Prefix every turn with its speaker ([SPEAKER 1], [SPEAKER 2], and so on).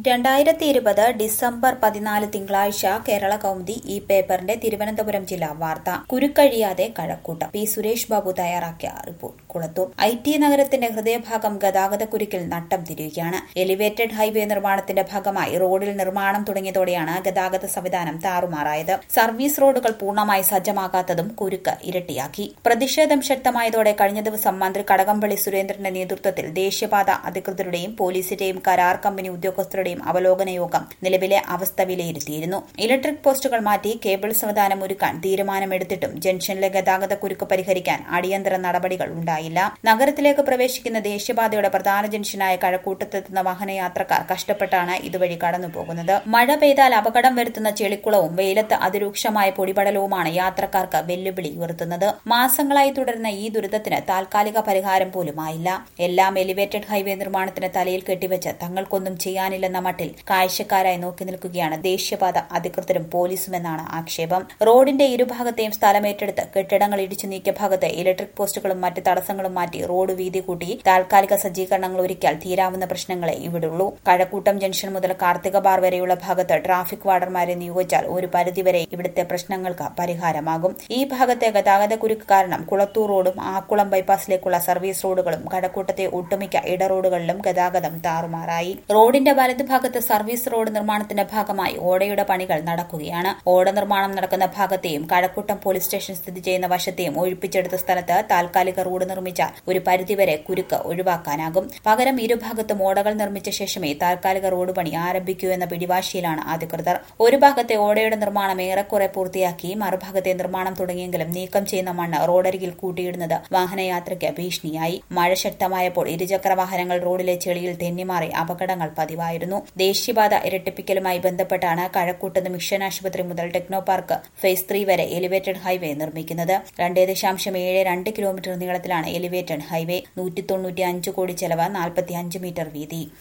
[SPEAKER 1] രണ്ടായിരത്തി ഇരുപത് ഡിസംബർ പതിനാല് തിങ്കളാഴ്ച കേരള കൗമുദി ഈ പേപ്പറിന്റെ തിരുവനന്തപുരം ജില്ലാ വാർത്ത കുരുക്കഴിയാതെ കഴക്കൂട്ടം പി സുരേഷ് ബാബു തയ്യാറാക്കിയ റിപ്പോർട്ട് കുളത്തൂർ ഐ ടി നഗരത്തിന്റെ ഹൃദയഭാഗം ഗതാഗതക്കുരുക്കിൽ നട്ടം തിരിയുകയാണ് എലിവേറ്റഡ് ഹൈവേ നിർമ്മാണത്തിന്റെ ഭാഗമായി റോഡിൽ നിർമ്മാണം തുടങ്ങിയതോടെയാണ് ഗതാഗത സംവിധാനം താറുമാറായത് സർവീസ് റോഡുകൾ പൂർണ്ണമായി സജ്ജമാകാത്തതും കുരുക്ക് ഇരട്ടിയാക്കി പ്രതിഷേധം ശക്തമായതോടെ കഴിഞ്ഞ ദിവസം മന്ത്രി കടകംപള്ളി സുരേന്ദ്രന്റെ നേതൃത്വത്തിൽ ദേശീയപാത അധികൃതരുടെയും പോലീസിന്റെയും കരാർ കമ്പനി ഉദ്യോഗസ്ഥരുടെയും അവലോകന യോഗം നിലവിലെ അവസ്ഥ വിലയിരുത്തിയിരുന്നു ഇലക്ട്രിക് പോസ്റ്റുകൾ മാറ്റി കേബിൾ സംവിധാനം ഒരുക്കാൻ തീരുമാനമെടുത്തിട്ടും ജംഗ്ഷനിലെ ഗതാഗത കുരുക്ക് പരിഹരിക്കാൻ അടിയന്തര നടപടികൾ ഉണ്ടായില്ല നഗരത്തിലേക്ക് പ്രവേശിക്കുന്ന ദേശീയപാതയുടെ പ്രധാന ജംഗ്ഷനായ കഴക്കൂട്ടത്തെത്തുന്ന വാഹനയാത്രക്കാർ കഷ്ടപ്പെട്ടാണ് ഇതുവഴി കടന്നുപോകുന്നത് മഴ പെയ്താൽ അപകടം വരുത്തുന്ന ചെളിക്കുളവും വെയിലത്ത് അതിരൂക്ഷമായ പൊടിപടലവുമാണ് യാത്രക്കാർക്ക് വെല്ലുവിളി ഉയർത്തുന്നത് മാസങ്ങളായി തുടരുന്ന ഈ ദുരിതത്തിന് താൽക്കാലിക പരിഹാരം പോലുമായില്ല എല്ലാം എലിവേറ്റഡ് ഹൈവേ നിർമ്മാണത്തിന് തലയിൽ കെട്ടിവെച്ച് തങ്ങൾക്കൊന്നും ചെയ്യാനില്ലെന്ന മട്ടിൽ കാഴ്ചക്കാരായി നോക്കി നിൽക്കുകയാണ് ദേശീയപാത അധികൃതരും പോലീസുമെന്നാണ് ആക്ഷേപം റോഡിന്റെ ഇരുഭാഗത്തെയും സ്ഥലമേറ്റെടുത്ത് കെട്ടിടങ്ങൾ ഇടിച്ചു നീക്കിയ ഭാഗത്ത് ഇലക്ട്രിക് പോസ്റ്റുകളും മറ്റ് തടസ്സങ്ങളും മാറ്റി റോഡ് വീതി കൂട്ടി താൽക്കാലിക സജ്ജീകരണങ്ങൾ ഒരുക്കിയാൽ തീരാവുന്ന പ്രശ്നങ്ങളെ ഇവിടുള്ളൂ കഴക്കൂട്ടം ജംഗ്ഷൻ മുതൽ കാർത്തിക ബാർ വരെയുള്ള ഭാഗത്ത് ട്രാഫിക് വാർഡർമാരെ നിയോഗിച്ചാൽ ഒരു പരിധിവരെ ഇവിടുത്തെ പ്രശ്നങ്ങൾക്ക് പരിഹാരമാകും ഈ ഭാഗത്തെ ഗതാഗത കുരുക്ക് കാരണം കുളത്തൂർ റോഡും ആക്കുളം ബൈപ്പാസിലേക്കുള്ള സർവീസ് റോഡുകളും കഴക്കൂട്ടത്തെ ഒട്ടുമിക്ക ഇടറോഡുകളിലും ഗതാഗതം താറുമാറായി റോഡിന്റെ വലതുഭാഗത്ത് സർവീസ് റോഡ് നിർമ്മാണത്തിന്റെ ഭാഗമായി ഓടയുടെ പണികൾ നടക്കുകയാണ് ഓട നിർമ്മാണം നടക്കുന്ന ഭാഗത്തെയും കഴക്കൂട്ടം പോലീസ് സ്റ്റേഷൻ സ്ഥിതി ചെയ്യുന്ന വശത്തെയും ഒഴിപ്പിച്ചെടുത്ത സ്ഥലത്ത് താൽക്കാലിക റോഡ് നിർമ്മിച്ചാൽ ഒരു പരിധിവരെ കുരുക്ക് ഒഴിവാക്കാനാകും പകരം ഇരുഭാഗത്തും ഓടകൾ നിർമ്മിച്ച ശേഷമേ താൽക്കാലിക റോഡ് പണി ആരംഭിക്കൂ എന്ന പിടിവാശിയിലാണ് അധികൃതർ ഒരു ഭാഗത്തെ ഓടയുടെ നിർമ്മാണം ഏറെക്കുറെ പൂർത്തിയാക്കി മറുഭാഗത്തെ നിർമ്മാണം തുടങ്ങിയെങ്കിലും നീക്കം ചെയ്യുന്ന മണ്ണ് റോഡരികിൽ കൂട്ടിയിടുന്നത് വാഹനയാത്രയ്ക്ക് ഭീഷണിയായി മഴ ശക്തമായപ്പോൾ ഇരുചക്ര വാഹനങ്ങൾ റോഡിലെ ചെളിയിൽ തെന്നിമാറി അപകടങ്ങൾ പതിവായിരുന്നു ദേശീയപാത ഇരട്ടിപ്പിക്കലുമായി ബന്ധപ്പെട്ടാണ് കഴക്കൂട്ടുന്ന മിഷൻ ആശുപത്രി മുതൽ ടെക്നോ പാർക്ക് ഫേസ് ത്രീ വരെ എലിവേറ്റഡ് ഹൈവേ നിർമ്മിക്കുന്നത് രണ്ടേ ദശാംശം ഏഴ് രണ്ട് കിലോമീറ്റർ നീളത്തിലാണ് എലിവേറ്റഡ് ഹൈവേ നൂറ്റി തൊണ്ണൂറ്റി അഞ്ച് കോടി ചെലവ് നാൽപ്പത്തി അഞ്ച് മീറ്റർ വീതി